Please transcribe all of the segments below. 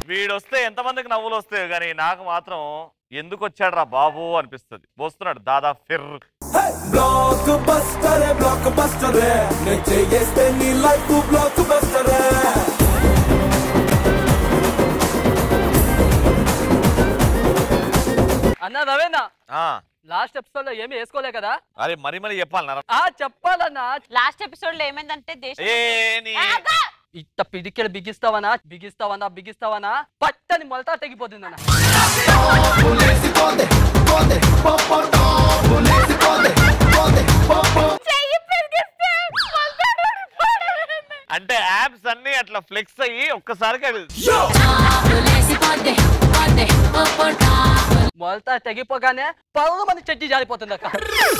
వీడొస్తే ఎంతమందికి నవ్వులు వస్తాయి కానీ నాకు మాత్రం ఎందుకు వచ్చాడు రా బాబు అనిపిస్తుంది వస్తున్నాడు దాదా ఫిర్ బ్లాక్ బస్టర్ బ్లాక్ బస్టర్ నేను చేస్తే నీ లైఫ్ బ్లాక్ బస్టర్ అన్న రవేనా ఆ, లాస్ట్ ఎపిసోడ్ లో ఏమీ వేసుకోలే కదా అరే మరి మరి చెప్పాలన్నారా ఆ చెప్పాలన్నా లాస్ట్ ఎపిసోడ్ లో ఏమైందంటే దేశం ఏ నీ ఇట్ట పిడికెలు బిగిస్తావనా బిగిస్తావనా బిగిస్తావనా పట్టని మొలతా తెగిపోతుందన్న అంటే యాప్స్ అన్ని అట్లా ఫ్లెక్స్ అయ్యి ఒక్కసారిగా మొలతా తెగిపోగానే పలు మంది చెడ్డి జారిపోతుంది అక్క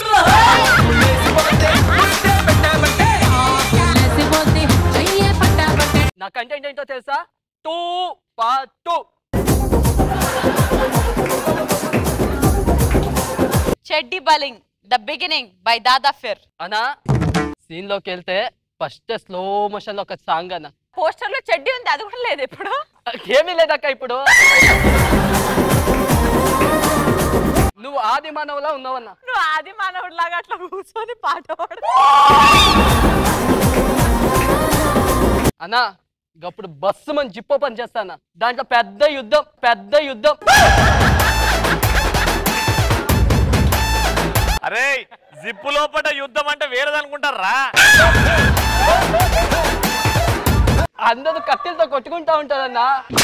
నా కంటెంట్ ఏంటో తెలుసా టూ పార్ట్ టూ చెడ్డి బలింగ్ ద బిగినింగ్ బై దాదా ఫిర్ అనా సీన్ లోకి వెళ్తే ఫస్ట్ స్లో మోషన్ లో ఒక సాంగ్ అన్న పోస్టర్ లో చెడ్డి ఉంది అది కూడా లేదు ఇప్పుడు ఏమీ లేదక్క ఇప్పుడు నువ్వు ఆది మానవులా ఉన్నావన్నా నువ్వు ఆది మానవుడు లాగా అట్లా కూర్చొని పాట పాడు అన్నా గప్పుడు బస్సు మన జిప్పో పని చేస్తానా దాంట్లో పెద్ద యుద్ధం పెద్ద యుద్ధం అరే జిప్పు లోపల యుద్ధం అంటే వేరేదనుకుంటారా అందరూ కత్తిలతో కొట్టుకుంటా ఉంటారన్నా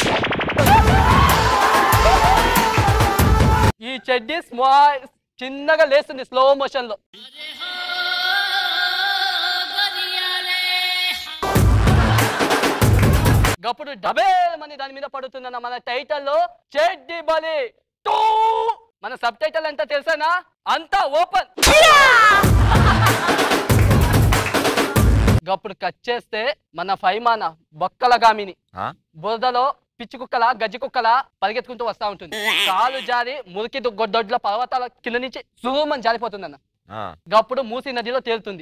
ఈ చెడ్డి స్మా చిన్నగా లేస్తుంది స్లో మోషన్ లో గప్పుడు డబే మని దాని మీద పడుతుందన్న మన టైటిల్లో చెడ్డి బలి టూ మన సబ్ టైటిల్ ఎంత తెలుసానా అంతా ఓపెన్ గప్పుడు కట్ చేస్తే మన ఫైమాన బొక్కల గామిని బురదలో పిచ్చి కుక్కల గజ్జి కుక్కల పరిగెత్తుకుంటూ వస్తా ఉంటుంది కాలు జారి మురికి దు- దొడ్ల పర్వతాల కింద నుంచి సుమని జారిపోతుంది అన్న గప్పుడు మూసి నదిలో తేలుతుంది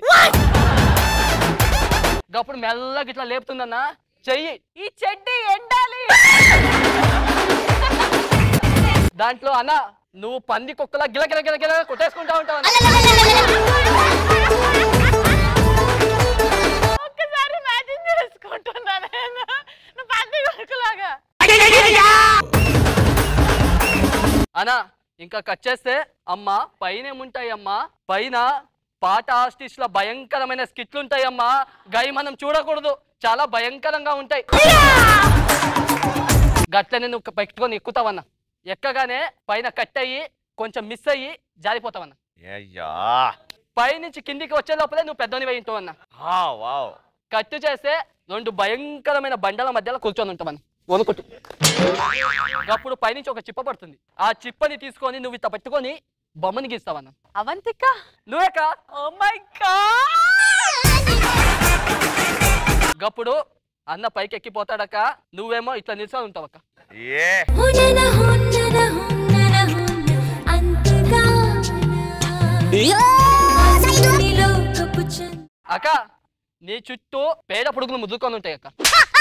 గప్పుడు మెల్లగా ఇట్లా లేపుతుందన్న చెయ్యి ఈ చెడ్డి ఎండాలి దాంట్లో అన్న నువ్వు పంది కుక్కల గిల గిల గిల గిల కొట్టేసుకుంటా ఉంటావు అన్న. ఒక్కసారి మ్యాచింగ్ చేసుకుంటున్నా నేను నువ్వు పంది కొడుకులాగా అన్నా ఇంకా కట్ చేస్తే అమ్మా పైన ఏముంటాయి అమ్మా పైన పాట ఆర్టిస్టుల భయంకరమైన స్కిట్లు ఉంటాయి అమ్మా గై మనం చూడకూడదు చాలా భయంకరంగా ఉంటాయి గట్లనే నువ్వు పెట్టుకొని ఎక్కుతావన్నా ఎక్కగానే పైన కట్ అయ్యి కొంచెం మిస్ అయ్యి జారిపోతావన్నా అయ్యా పైనుంచి కిందికి వచ్చే లోపలే నువ్వు పెద్దోని ఉంటావు అన్న ఆ, వావ్ కట్టు చేస్తే రెండు భయంకరమైన బండల మధ్యలో కూర్చొని ఉంటామని వణుకుట్టు అప్పుడు పైనుంచి ఒక చిప్ప పడుతుంది ఆ చిప్పని తీసుకొని నువ్వు ఇట్లా పట్టుకొని బొమ్మని గీస్తావన్న అవంతిక నువ్వేక ఓ మై గాడ్ గప్పుడు అన్న పైకి ఎక్కిపోతాడక నువ్వేమో ఇట్లా నిల్చొని ఉంటావక్క ఏ హునన హునన హునన హున అంతగాన నీలో కపుచన్ అక్క నీ చుట్టూ పేద పురుగులు ముద్దుకొని ఉంటాయి అక్క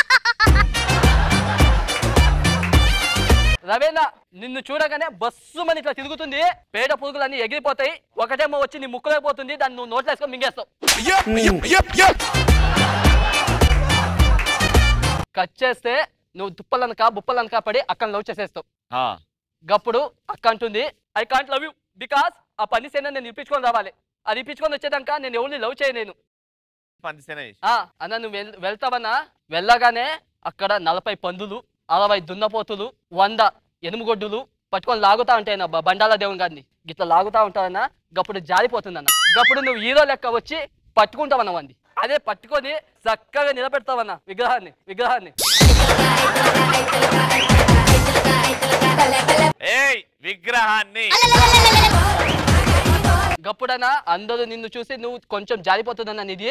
రవేనా నిన్ను చూడగానే బస్సు మన ఇట్లా తిరుగుతుంది పేద పురుగులు అన్ని ఎగిరిపోతాయి ఒకటేమో వచ్చి నీ ముక్కులోకి పోతుంది దాన్ని నువ్వు నోట్లో వేసుకొని మింగేస్తావు కట్ చేస్తే నువ్వు దుప్పలనక బుప్పలనక పడి అక్కడ లవ్ చేసేస్తావు ఆ, గప్పుడు అక్క అంటుంది I can't love you because ఆ పని సేన నేను ఇప్పించుకొని రావాలి అది ఇప్పించుకొని వచ్చేదాకా నేను ఎవరిని లవ్ చేయలేను పందిసేన చేసి. ఆ అన్న నువ్వు వెళ్- వెళ్తావన్నా వెళ్ళగానే అక్కడ నలభై పందులు అరవై దున్నపోతులు వంద ఎనుముగొడ్డులు పట్టుకొని లాగుతా ఉంటాయి అన్న బ- బండాల దేవుని గారిని గిట్లా లాగుతా ఉంటావన్న గప్పుడు జారిపోతుందన్న గప్పుడు నువ్వు హీరో లెక్క వచ్చి పట్టుకుంటావన్న వంది అదే పట్టుకొని చక్కగా నిలబెడతావన్న విగ్రహాన్ని విగ్రహాన్ని ఏయ్ విగ్రహాన్ని గప్పుడన్నా అందరూ నిన్ను చూసి నువ్వు కొంచెం జారిపోతుందన్న నిధి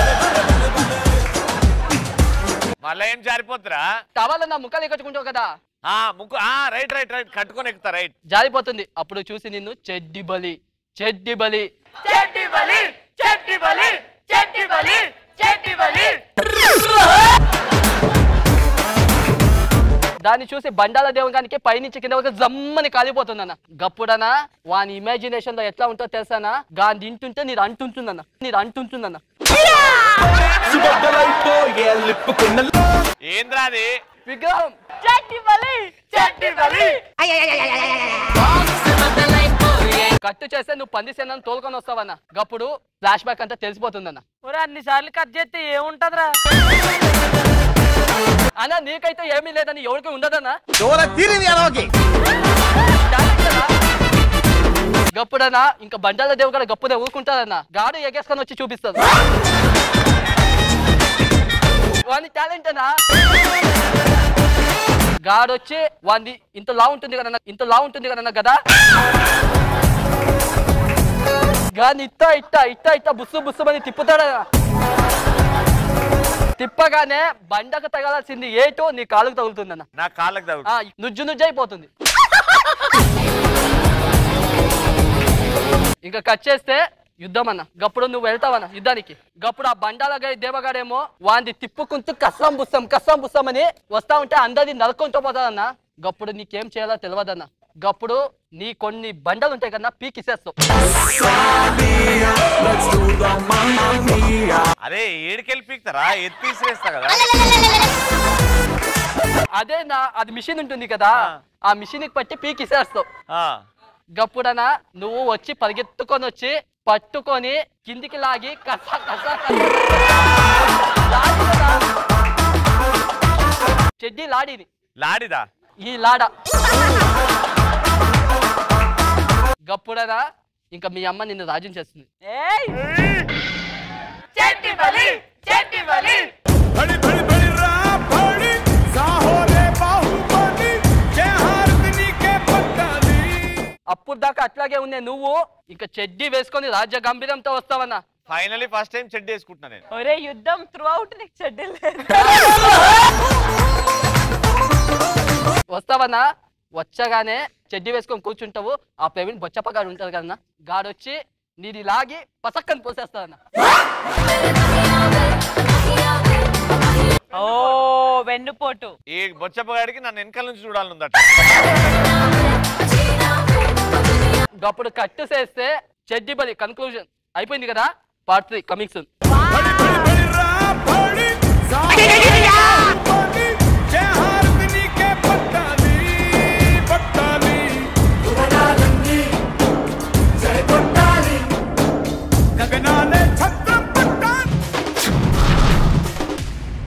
మళ్ళా ఏం జారిపోతురా టవాలన్న ముఖాలు కట్టుకుంటావు కదా ఆ ముక్కు ఆ రైట్ రైట్ రైట్ కట్టుకొని ఎక్కుతా రైట్ జారిపోతుంది అప్పుడు చూసి నిన్ను చెడ్డి బలి చెడ్డి బలి చెడ్డి బలి చెడ్డి బలి చెడ్డి బలి చెడ్డి బలి దాన్ని చూసి బండాల దేవగానికి పైనుంచి కింద వరకు జమ్మని కాలిపోతుందన్న గప్పుడనా వాని ఇమాజినేషన్ లో ఎట్లా ఉంటుందో తెలుసానా గాని తింటుంటే నీరు అంటుంటుందన్న నీరు అంటుంటుందన్న ఏంద్రా అది విగ్రహం చట్టి బలి చట్టి బలి కట్టు చేస్తే నువ్వు పంది సేనని తోలుకొని వస్తావన్న గప్పుడు ఫ్లాష్ బ్యాక్ అంతా తెలిసిపోతుందన్న ఒరే అన్ని సార్లు కట్ చేస్తే ఏముంటదిరా అన్న నీకైతే ఏమీ లేదని ఎవరికి ఉండదన్నా గప్పుడన్నా ఇంకా బండాల దేవు కూడా గప్పుడే ఊరుకుంటారన్న గాడు ఎగేసుకొని వచ్చి చూపిస్తాడు వాని టాలెంట్ అన్నా గాడొచ్చి వాంది ఇంత లా ఉంటుంది కదన్నా ఇంత లా ఉంటుంది కదన్నా కదా గాని ఇట్ట ఇట్ట ఇట్ట ఇట్ట బుస్సు బుస్సు అని తిప్పుతాడన్నా తిప్పగానే బండకు తగలాల్సింది ఏటో నీ కాలుకు తగులుతుందన్న నా కాళ్ళకి తగులు ఆ, నుజ్జు నుజ్జు అయిపోతుంది ఇంకా కట్ చేస్తే యుద్ధం అన్న గప్పుడు నువ్వు వెళ్తావన్న యుద్ధానికి గప్పుడు ఆ బండాల గై దేవగాడేమో వాంది తిప్పుకుంటూ కస్సం బుస్సం కస్సం బుస్సం అని వస్తా ఉంటే అందరిది నరుకుంటూ పోతాదన్న గప్పుడు నీకేం చేయాలో తెలియదన్న గప్పుడు నీ కొన్ని బండలు ఉంటాయి కదా పీక్ ఇసేస్తావు అరే ఏడికెళ్ళి పీక్తారా ఎత్తి తీసిరేస్తా కదా అదే నా అది మిషన్ ఉంటుంది కదా ఆ మిషన్ పట్టి పీక్ ఇసేస్తావు ఆ, గప్పుడన నువ్వు వచ్చి పరిగెత్తుకొని వచ్చి పట్టుకొని కిందికి లాగి కస కస కస లాడి కదా. చెడ్డి లాడిది లాడిదా ఈ లాడ గప్పుడనా ఇంకా మీ అమ్మ నిన్ను రాజ్యం చేస్తుంది ఏయ్ చట్టి బలి చట్టి బలి बड़ी बड़ी बड़ी रात बड़ी साहोरे बाहुबली जय हारदिनी के पत्ता दी అప్పుడు దాకా అట్లాగే ఉన్నాయి నువ్వు ఇంకా చెడ్డి వేసుకొని రాజ్య గంభీరంతో వస్తావన్నా ఫైనలీ ఫస్ట్ టైం చెడ్డి వేసుకుంటున్నా నేను ఒరే యుద్ధం త్రూ అవుట్ నీకు చెడ్డి లేదు వస్తావన్నా వచ్చగానే చెడ్డి వేసుకొని కూర్చుంటావు ఆ ప్రవీణ్ బొచ్చప్పగాడు ఉంటారు కదన్నా గాడొచ్చి నీది లాగి పసక్కని పోసేస్తావన్నా ఓ వెన్నుపోటు ఈ బొచ్చప్పగాడికి నన్ను వెనకాల నుంచి చూడాలనుందట అప్పుడు కట్టు చేస్తే చెడ్డి బలి కన్క్లూజన్ అయిపోయింది కదా పార్ట్ త్రీ కమింగ్ సూన్